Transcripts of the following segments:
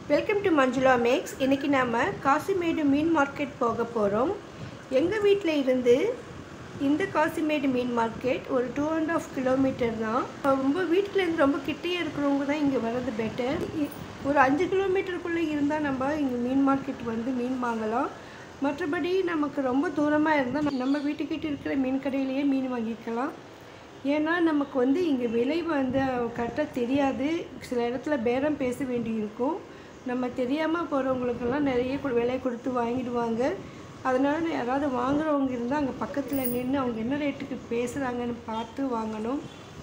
Welcome to Manjula maths இன்றைக்கி நம்ம காசிமேடு மீன் மார்க்கெட் போக போகிறோம் எங்கள் வீட்டில் இருந்து இந்த காசிமேடு மீன் மார்க்கெட் ஒரு டூ அண்ட் ஆஃப் கிலோமீட்டர் தான் ரொம்ப வீட்டிலேருந்து ரொம்ப கிட்டேயே இருக்கிறவங்க தான் இங்கே வர்றது பெட்டர் ஒரு அஞ்சு கிலோமீட்டருக்குள்ளே இருந்தால் நம்ம இங்கே மீன் மார்க்கெட் வந்து மீன் வாங்கலாம் மற்றபடி நமக்கு ரொம்ப தூரமாக இருந்தால் நம்ம வீட்டுக்கிட்ட இருக்கிற மீன் கடையிலேயே மீன் வாங்கிக்கலாம் ஏன்னா நமக்கு வந்து இங்கே விலை வந்து கரெக்டாக தெரியாது சில இடத்துல பேரம் பேச வேண்டியிருக்கும் நம்ம தெரியாமல் போகிறவங்களுக்கெல்லாம் நிறைய கு- விலை கொடுத்து வாங்கிடுவாங்க அதனால் யாராவது வாங்குறவங்க இருந்தால் அங்கே பக்கத்தில் நின்று அவங்க என்ன ரேட்டுக்கு பேசுகிறாங்கன்னு பார்த்து வாங்கணும்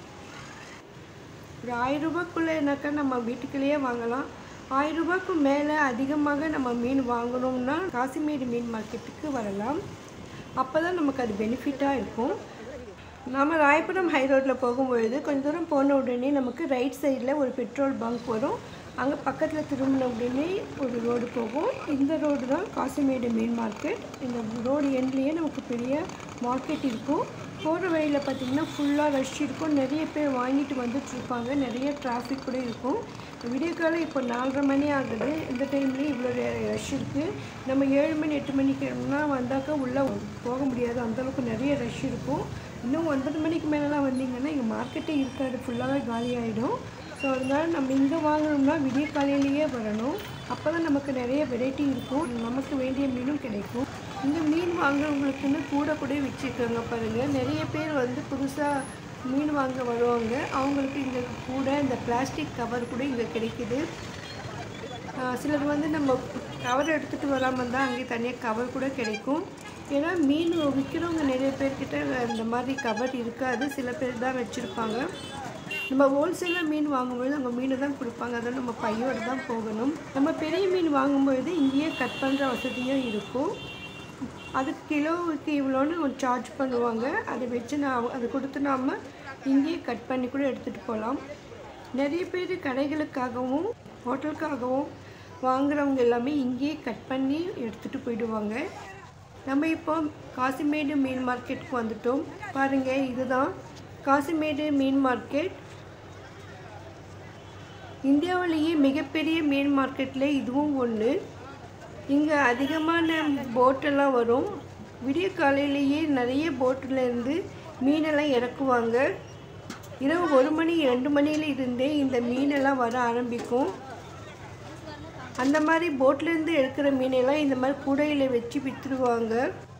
ஒரு ஆயிரம் ரூபாய்க்குள்ளேனாக்கா நம்ம வீட்டுக்குள்ளேயே வாங்கலாம் ஆயிரம் ரூபாய்க்கு மேலே அதிகமாக நம்ம மீன் வாங்கணும்னா காசிமேடு மீன் மார்க்கெட்டுக்கு வரலாம் அப்போ தான் நமக்கு அது பெனிஃபிட்டாக இருக்கும் நம்ம ராயபுரம் ஹை ரோட்டில் போகும்பொழுது கொஞ்ச தூரம் போன உடனே நமக்கு ரைட் சைடில் ஒரு பெட்ரோல் பங்க் வரும் அங்கே பக்கத்தில் திரும்பின உடனே ஒரு ரோடு போகும் இந்த ரோடு தான் காசிமேடு மீன் மார்க்கெட் இந்த ரோடு எண்ட்லேயே நமக்கு பெரிய மார்க்கெட் இருக்கும் போகிற வழியில் பார்த்திங்கன்னா ஃபுல்லாக ரஷ் இருக்கும் நிறைய பேர் வாங்கிட்டு வந்துட்டு இருப்பாங்க நிறைய டிராஃபிக் கூட இருக்கும் விடிய காலம் இப்போ நாலரை மணி ஆகுது இந்த டைம்லேயும் இவ்வளோ ரஷ் இருக்குது நம்ம ஏழு மணி எட்டு மணிக்குனா வந்தாக்கா உள்ளே போக முடியாது அந்தளவுக்கு நிறைய ரஷ் இருக்கும் இன்னும் ஒன்பது மணிக்கு மேலெலாம் வந்தீங்கன்னா இங்கே மார்க்கெட்டே இருக்காது ஃபுல்லாகவே காலி ஆகிடும் ஸோ அதனால நம்ம இங்கே வாங்கணும்னா விடிய காலையிலேயே வரணும் அப்போ தான் நமக்கு நிறைய வெரைட்டி இருக்கும் நமக்கு வேண்டிய மீனும் கிடைக்கும் இந்த மீன் வாங்குறவங்களுக்குன்னு கூட கூட வச்சுருக்காங்க பாருங்கள் நிறைய பேர் வந்து புதுசாக மீன் வாங்க வருவாங்க அவங்களுக்கு இங்கே கூட இந்த பிளாஸ்டிக் கவர் கூட இங்கே கிடைக்குது ஆஹ் சிலர் வந்து நம்ம கவர் எடுத்துகிட்டு வராமல் இருந்தால் அங்கேயே தனியாக கவர் கூட கிடைக்கும் ஏன்னா மீன் விற்கிறவங்க நிறைய பேர்கிட்ட இந்த மாதிரி கவர் இருக்காது சில பேர் தான் வச்சுருப்பாங்க நம்ம ஹோல்சேலாக மீன் வாங்கும்பொழுது அங்கே மீன் தான் கொடுப்பாங்க அதை நம்ம பையோடு தான் போகணும் நம்ம பெரிய மீன் வாங்கும்பொழுது இங்கேயே கட் பண்ணுற வசதியும் இருக்கும் அதுக்கு கிலோவுக்கு இவ்வளோன்னு சார்ஜ் பண்ணுவாங்க அதை வச்சு நான் அதை கொடுத்து நாம் இங்கேயே கட் பண்ணி கூட எடுத்துகிட்டு போகலாம் நிறைய பேர் கடைகளுக்காகவும் ஹோட்டலுக்காகவும் வாங்குறவங்க எல்லாமே இங்கேயே கட் பண்ணி எடுத்துகிட்டு போயிடுவாங்க நம்ம இப்போ காசிமேடு மீன் மார்க்கெட்டுக்கு வந்துட்டோம் பாருங்கள் இதுதான் காசிமேடு மீன் மார்க்கெட் இந்தியாவிலேயே மிகப்பெரிய மீன் மார்க்கெட்டில் இதுவும் ஒன்று இங்கே அதிகமான போட்டெல்லாம் வரும் விடிய காலையிலேயே நிறைய போட்டிலேருந்து மீனெல்லாம் இறக்குவாங்க இரவு ஒரு மணி ரெண்டு மணியில இருந்தே இந்த மீனெல்லாம் வர ஆரம்பிக்கும் அந்த மாதிரி போட்லேருந்து எடுக்கிற மீனெல்லாம் இந்த மாதிரி கூடையில் வச்சு விற்றுருவாங்க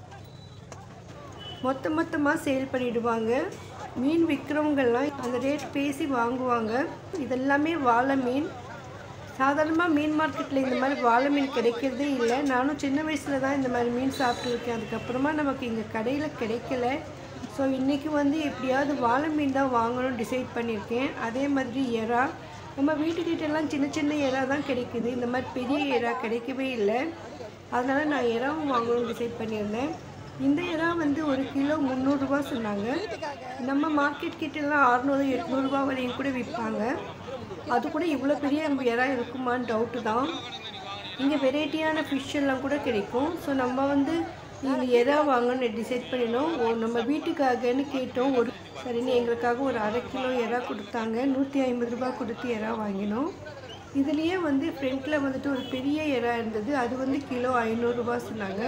மொத்த மொத்தமாக சேல் பண்ணிடுவாங்க மீன் விற்கிறவங்கெல்லாம் அந்த ரேட் பேசி வாங்குவாங்க இதெல்லாமே வாழை மீன் சாதாரணமாக மீன் மார்க்கெட்டில் இந்த மாதிரி வாழை மீன் கிடைக்கிறதே இல்லை நானும் சின்ன வயசில் தான் இந்த மாதிரி மீன் சாப்பிட்ருக்கேன் அதுக்கப்புறமா நமக்கு இங்கே கடையில் கிடைக்கல ஸோ இன்றைக்கி வந்து எப்படியாவது வாழை மீன் தான் வாங்கணும்னு டிசைட் பண்ணியிருக்கேன் அதே மாதிரி எறா நம்ம வீட்டுக்கிட்டலாம் சின்ன சின்ன எறா தான் கிடைக்குது இந்த மாதிரி பெரிய எறா கிடைக்கவே இல்லை அதனால் நான் எறாவும் வாங்கணும்னு டிசைட் பண்ணியிருந்தேன் இந்த எறா வந்து ஒரு கிலோ முந்நூறுரூவா சொன்னாங்க நம்ம மார்க்கெட் கிட்டலாம் அறநூறு எட்நூறுபா வரையும் கூட விற்பாங்க அது கூட இவ்வளோ பெரிய எறா இருக்குமான்னு டவுட்டு தான் இங்கே வெரைட்டியான ஃபிஷ் எல்லாம் கூட கிடைக்கும் ஸோ நம்ம வந்து இந்த எறா வாங்கணும்னு டிசைட் பண்ணினோம் ஓ நம்ம வீட்டுக்காகன்னு கேட்டோம் ஒரு சரின்னு எங்களுக்காக ஒரு அரை கிலோ எறா கொடுத்தாங்க நூற்றி ஐம்பது ரூபாய் கொடுத்து எறா வாங்கினோம் இதுலேயே வந்து ஃப்ரண்ட்டில் வந்துட்டு ஒரு பெரிய எறா இருந்தது அது வந்து கிலோ ஐநூறுரூபா சொன்னாங்க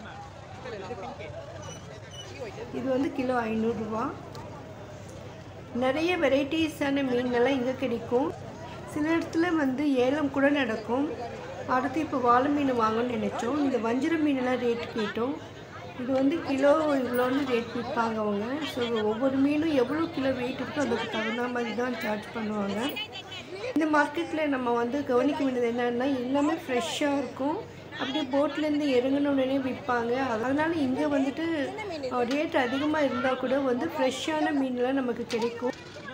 இது வந்து கிலோ ஐநூறுரூவா நிறைய வெரைட்டிஸான மீன்கள்லாம் இங்கே கிடைக்கும் சில இடத்துல வந்து ஏலம் கூட நடக்கும் அடுத்து இப்போ வாழை மீன் வாங்கணும்னு நினச்சோம் இந்த வஞ்சிர மீனெல்லாம் ரேட் கேட்டோம் இது வந்து கிலோ இவ்வளோன்னு ரேட் விற்பாங்க அவங்க ஸோ ஒவ்வொரு மீனும் எவ்வளோ கிலோ வெயிட் இருக்கோ அதுக்கு தகுந்த மாதிரி தான் சார்ஜ் பண்ணுவாங்க இந்த மார்க்கெட்டில் நம்ம வந்து கவனிக்க வேண்டியது என்னன்னா எல்லாமே ஃப்ரெஷ்ஷாக இருக்கும் அப்படியே போட்லேருந்து இறங்கின உடனே விற்பாங்க அதனால இங்கே வந்துட்டு ரேட் அதிகமாக இருந்தால் கூட வந்து ஃப்ரெஷ்ஷான மீன்லாம் நமக்கு கிடைக்கும்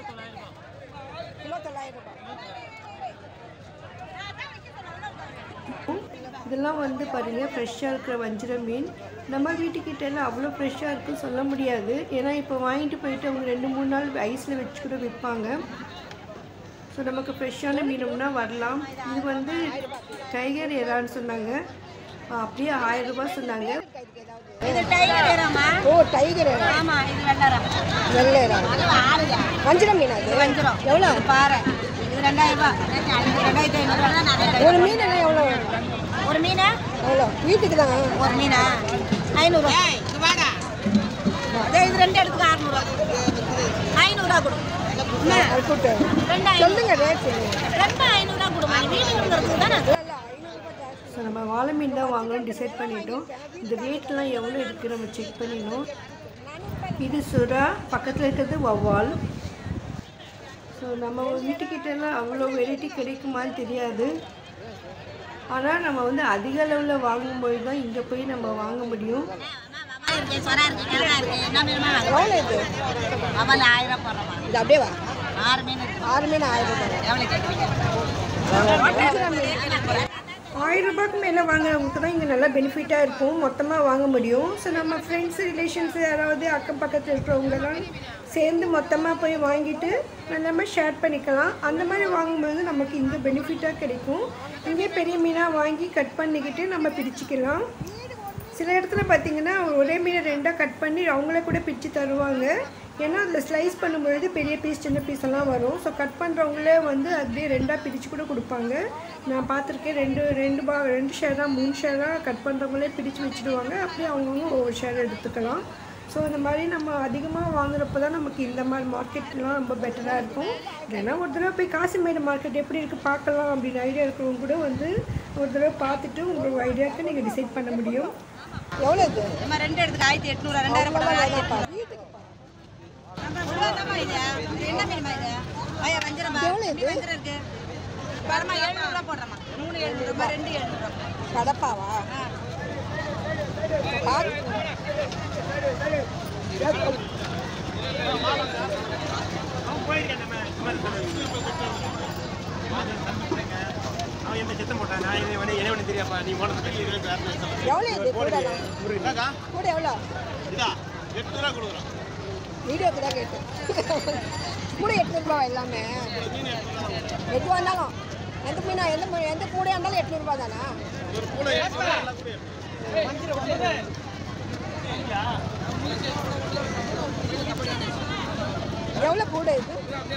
இதெல்லாம் வந்து பாருங்கள் ஃப்ரெஷ்ஷாக இருக்கிற வஞ்சிர மீன் நம்ம வீட்டுக்கிட்ட எல்லாம் அவ்வளோ ஃப்ரெஷ்ஷாக இருக்குன்னு சொல்ல முடியாது ஏன்னா இப்போ வாங்கிட்டு போயிட்டு அவங்க ரெண்டு மூணு நாள் ஐஸில் வச்சு கூட விற்பாங்க ஸோ நமக்கு ஃப்ரெஷ்ஷான மீனும்னா வரலாம் இது வந்து டைகர் எறான்னு சொன்னாங்க அப்படியே ஆயிரம் ரூபாய் சொன்னாங்க இது டைகர் ஏறாமா ஓ டைகர் ஆமா இது வெள்ளரம் வெள்ளை அது ஆளுங்க வஞ்சிரம் மீன் அது வஞ்சிரம் எவ்வளோ இது பாறை இது ரெண்டாயிரம் ரூபாய் இது ரெண்டாயிரத்தி ஐநூறு ஒரு மீன் என்ன எவ்வளோ வீட்டுக்கு தான் ஒரு மீனா ஐநூறுரூவா அதே இது ரெண்டு எடுத்துக்க அறுநூறுவா ஐநூறுரூவா கொடு என்ன? கூட்டு ரெண்டு ஐநூறு சொல்லுங்க ரேட் சொல்லுங்க ரெண்டு ஐநூறுரூவா கொடுமா நீ வீட்டுக்கு இருக்கிறது தானே ஸோ நம்ம வாழை மீன் தான் வாங்கணும்னு டிசைட் பண்ணிட்டோம் இந்த ரேட்லாம் எவ்வளோ இருக்குது நம்ம செக் பண்ணிடணும் இது சுறா பக்கத்தில் இருக்கிறது வவ்வால் ஸோ நம்ம வீட்டுக்கிட்டலாம் அவ்வளோ வெரைட்டி கிடைக்குமான்னு தெரியாது ஆனால் நம்ம வந்து அதிக அளவில் வாங்கும்போது தான் இங்கே போய் நம்ம வாங்க முடியும் இருக்கு சொரா இருக்கு கிழங்கா இருக்கு என்ன மீனுமா எவ்வளோ இது அவள் ஆயிரம் ரூபா போடுறமா இது அப்படியே வா ஆறு மீன் இருக்கு ஆறு மீன் ஆயிரம் ரூபாய் எவ்வளோ கேட்குறீங்க ஆயிரம் ரூபாய்க்கு மேலே வாங்குறவங்களுக்கு தான் இங்கே நல்லா பெனிஃபிட்டாக இருக்கும் மொத்தமாக வாங்க முடியும் ஸோ நம்ம ஃப்ரெண்ட்ஸ் ரிலேஷன்ஸ் யாராவது அக்கம் பக்கத்தில் இருக்கிறவங்கலாம் சேர்ந்து மொத்தமாக போய் வாங்கிட்டு நம்ம ஷேர் பண்ணிக்கலாம் அந்த மாதிரி வாங்கும்போது நமக்கு இங்கே பெனிஃபிட்டாக கிடைக்கும் இங்கே பெரிய மீனாக வாங்கி கட் பண்ணிக்கிட்டு நம்ம பிரிச்சுக்கலாம் சில இடத்துல பார்த்தீங்கன்னா ஒரே மீனை ரெண்டாக கட் பண்ணி அவங்களே கூட பிரித்து தருவாங்க ஏன்னா அதில் ஸ்லைஸ் பண்ணும்பொழுது பெரிய பீஸ் சின்ன பீஸ் எல்லாம் வரும் ஸோ கட் பண்ணுறவங்களே வந்து அப்படியே ரெண்டாக பிரித்து கூட கொடுப்பாங்க நான் பார்த்துருக்கேன் ரெண்டு ரெண்டு பா ரெண்டு ஷேராக மூணு ஷேராக கட் பண்ணுறவங்களே பிரித்து வச்சுடுவாங்க அப்படியே அவங்கவுங்க ஒவ்வொரு ஷேர் எடுத்துக்கலாம் ஸோ இந்த மாதிரி நம்ம அதிகமாக வாங்குறப்ப தான் நமக்கு இந்த மாதிரி மார்க்கெட்லாம் ரொம்ப பெட்டராக இருக்கும் இல்லைன்னா ஒரு தடவை போய் காசிமேடு மார்க்கெட் எப்படி இருக்குது பார்க்கலாம் அப்படின்னு ஐடியா இருக்கிறவங்க கூட வந்து ஒரு தடவை பார்த்துட்டு உங்களோட ஐடியாவுக்கு நீங்கள் டிசைட் பண்ண முடியும் எவ்வளோ இது நம்ம ரெண்டு எடுத்துக்க ஆயிரத்தி எட்நூறு ரெண்டாயிரம் போடுறோம் ஆயிரத்தி எட்நூறு உள்ளதாம்மா இது இது என்ன மீனுமா இது ஐயா வஞ்சிரமா இப்படி வஞ்சிரம் இருக்கு பரமா எழுநூறுவா போடுறமா மூணு எழுநூறுபா ரெண்டு எழுநூறுபா கடப்பாவா அவன் என்ன செத்தம் போட்டான் நான் என்ன வேணா என்ன தெரியாப்பா நீ போனது எவ்வளோ இது கூட கூட எவ்வளோ இதா எட்டு ரூபா கொடுக்குறோம் வீடியோக்கு தான் கேட்டேன் கூட எட்நூறுபா எல்லாமே எதுவாக இருந்தாலும் எந்த மீனா எந்த மீ- எந்த கூடையாக இருந்தாலும் எட்நூறுபா தானா ஒரு கூட எட்டு ரூபா எல்லா கூடயும் எவ்வளோ கூடை இது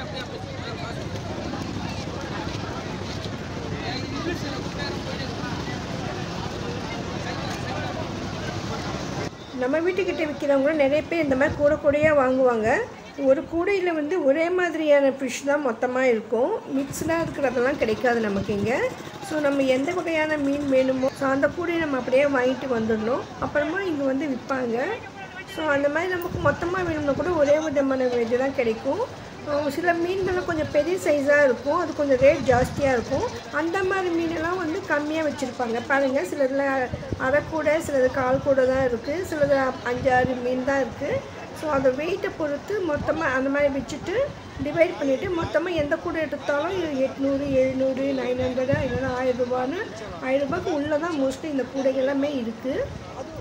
நம்ம வீட்டுக்கிட்ட விற்கிறவங்களும் நிறைய பேர் இந்த மாதிரி கூடை கூடையாக வாங்குவாங்க ஒரு கூடையில் வந்து ஒரே மாதிரியான ஃபிஷ் தான் மொத்தமாக இருக்கும் மிக்ஸ்டாக இருக்கிறதெல்லாம் கிடைக்காது நமக்கு இங்கே ஸோ நம்ம எந்த வகையான மீன் வேணுமோ ஸோ அந்த கூடையை நம்ம அப்படியே வாங்கிட்டு வந்துடணும் அப்புறமா இங்கே வந்து விற்பாங்க ஸோ அந்த மாதிரி நமக்கு மொத்தமாக வேணும்னா கூட ஒரே விதமான இது தான் கிடைக்கும் அஹ் சில மீன்கள்லாம் கொஞ்சம் பெரிய சைஸாக இருக்கும் அது கொஞ்சம் ரேட் ஜாஸ்தியாக இருக்கும் அந்த மாதிரி மீனெல்லாம் வந்து கம்மியாக வச்சுருப்பாங்க பாருங்கள் சிலதில் அரைக்கூடை சிலது கால் கூடை தான் இருக்குது சிலது அஞ்சாறு மீன் தான் இருக்குது ஸோ அதை வெயிட்டை பொறுத்து மொத்தமாக அந்த மாதிரி வச்சுட்டு டிவைட் பண்ணிவிட்டு மொத்தமாக எந்த கூடை எடுத்தாலும் எட்நூறு எழுநூறு நைன் ஹண்ட்ரடு இல்லைன்னா ஆயிரம் ரூபான்னு ஆயிரம் ரூபாய்க்கு உள்ளே தான் மோஸ்ட்லி இந்த கூடைகள் எல்லாமே இருக்குது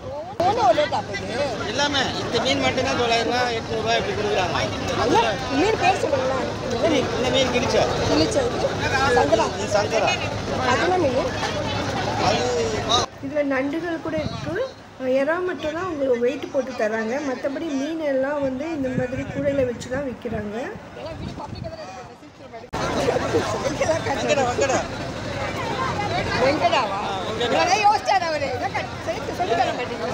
எல்லாமே இந்த மீன் மட்டும்தான் தொள்ளாயிரம் ரூபா எட்நூறுபா இப்படி கொடுக்குறாங்க மீன் பேர் சொல்லுங்களேன் சரி, இந்த மீன் கிழிச்சா கிழிச்சது சங்கரா இது சங்கரா அதுனா மீன் அது இதில் நண்டுகள் கூட இருக்குது எறா மட்டும் தான் உங்களுக்கு வெயிட் போட்டு தராங்க மற்றபடி மீன் எல்லாம் வந்து இந்த மாதிரி கூடையில் வச்சு தான் விற்கிறாங்க வங்கடா வங்கடா வெங்கடாவா யோசிச்சார் அவரு சேர்த்து சொல்லி தர மாட்டேங்க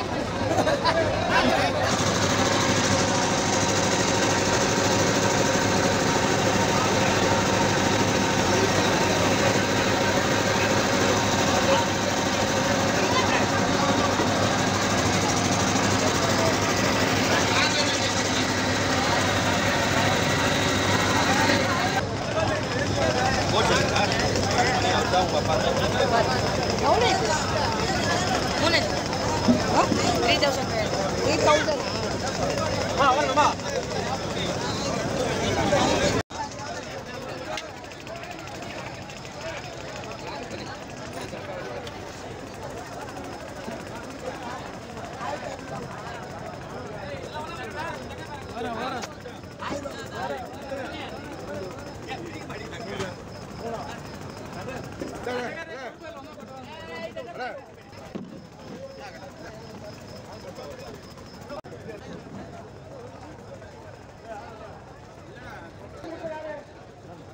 எவ்வளோ இது மூணு three thousand three thousand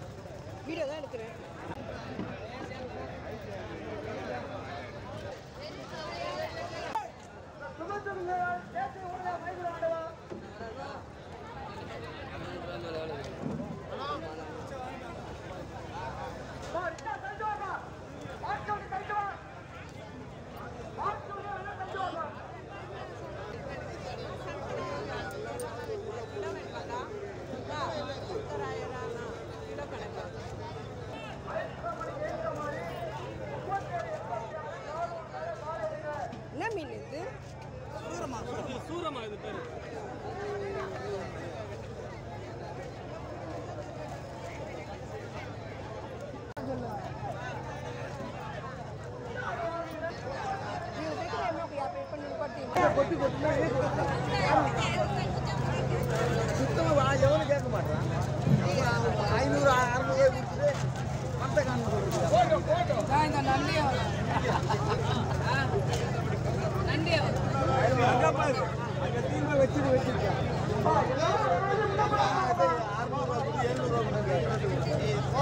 video தான் எடுக்கிறேன் இது சூரமா இது பேரு சுத்தமாக எவனும் கேட்க மாட்டான் ஐநூறு அறநூறு கொடுத்துட்டு மற்ற காரணம் இந்த நண்டியா நண்டியா அங்கே தீமை வச்சுட்டு வச்சிருக்கேன் அறுநூறுவா கொடுத்து எழுநூறுவா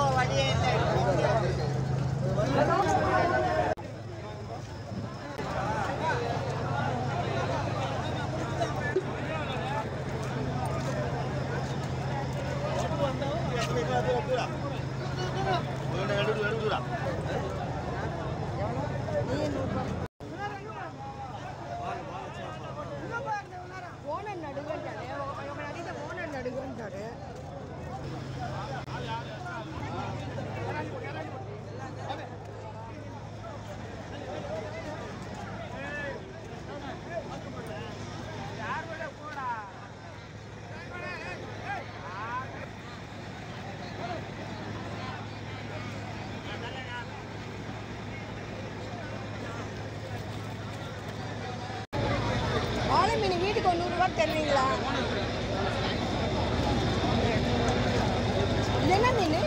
ஓனர் நடுங்கன்றாரு அவங்க நடித்த ஓனர் நடுங்கன்றாரு வாழை மீன் வீட்டுக்கு ஒரு நூறுரூவா தருவீங்களா இது என்ன மீன்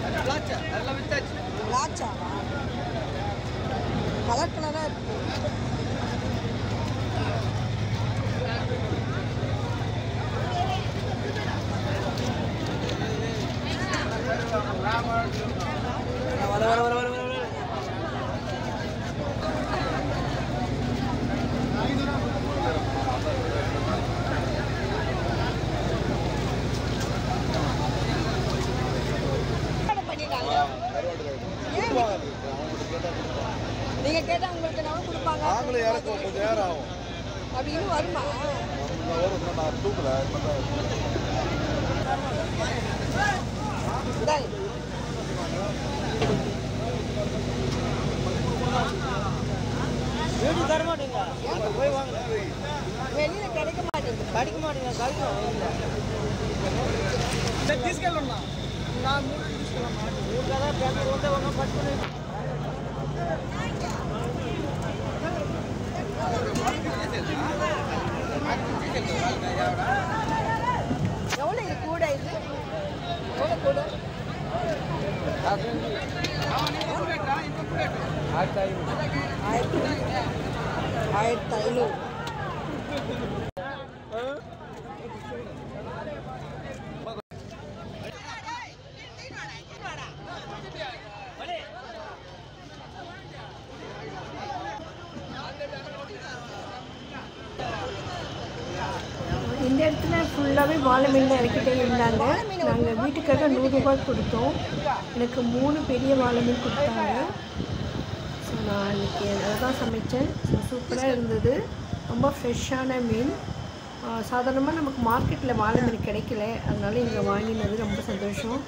லாச்சாவா கலர் கலராக இருக்கு வர வர வர வர வர என்ன பண்ணிட்டாங்க ஏன் நீங்கள் கேட்டால் உங்களுக்கு நான் கொடுப்பாங்க நாங்களும் இறக்குவோம் கொஞ்சம் நேரம் ஆகும் அப்படி இன்னும் வருமா வரும் இன்னும் நான் தூக்கல இந்தாங்க. வீடு தர மாட்டீங்க அங்க போய் வாங்க வெளியில கிடைக்க மாட்டேங்குது கடிக்க மாட்டீங்க கடிக்கும் తీసుకెళ్ళమ్మా కదా పెద్ద ఉంటే ఉన్న పట్టుకుని எவ்வளோ இது கூட இது எவ்வளோ கூட ஆயிரத்தி ஆயிரத்தி ஐநூறு இந்த இடத்துல ஃபுல்லாகவே வாழை மீன் இறக்கிட்டே இருந்தாங்க நாங்கள் வீட்டுக்காக நூறுரூபாய் கொடுத்தோம் எனக்கு மூணு பெரிய வாழை மீன் கொடுத்தாங்க ஸோ நான் இன்னைக்கு அதை தான் சமைச்சேன் ஸோ சூப்பராக இருந்தது ரொம்ப ஃப்ரெஷ்ஷான மீன் சாதாரணமாக நமக்கு மார்க்கெட்டில் வாழை மீன் கிடைக்கல அதனால இங்கே வாங்கினது ரொம்ப சந்தோஷம்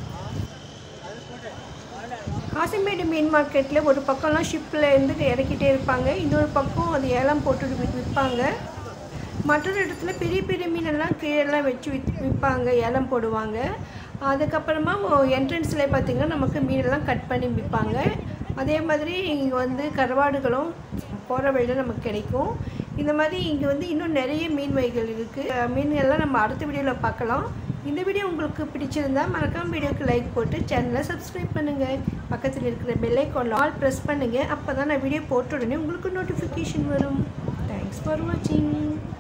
காசிமேடு மீன் மார்க்கெட்டில் ஒரு பக்கம்லாம் ஷிப்பில் இருந்து இறக்கிட்டே இருப்பாங்க இன்னொரு பக்கம் அது ஏலம் போட்டு வி- விற்பாங்க மற்றொரு இடத்துல பெரிய பெரிய மீனெல்லாம் கீழெல்லாம் வச்சு வித் விற்பாங்க ஏலம் போடுவாங்க அதுக்கப்புறமா என்ட்ரன்ஸில் பார்த்திங்கன்னா நமக்கு மீனெல்லாம் கட் பண்ணி விற்பாங்க அதே மாதிரி இங்கே வந்து கருவாடுகளும் போகிற வழியில் நமக்கு கிடைக்கும் இந்த மாதிரி இங்கே வந்து இன்னும் நிறைய மீன் வகைகள் இருக்குது மீன்கள்லாம் நம்ம அடுத்த வீடியோவில் பார்க்கலாம் இந்த வீடியோ உங்களுக்கு பிடிச்சிருந்தா மறக்காம வீடியோக்கு லைக் போட்டு சேனலை சப்ஸ்கிரைப் பண்ணுங்கள் பக்கத்தில் இருக்கிற பெல் ஐக்கானில் ஆல் ப்ரெஸ் பண்ணுங்கள் அப்போ தான் நான் வீடியோ போட்ட உடனே உங்களுக்கு நோட்டிஃபிகேஷன் வரும் தேங்க்ஸ் ஃபார் வாட்சிங்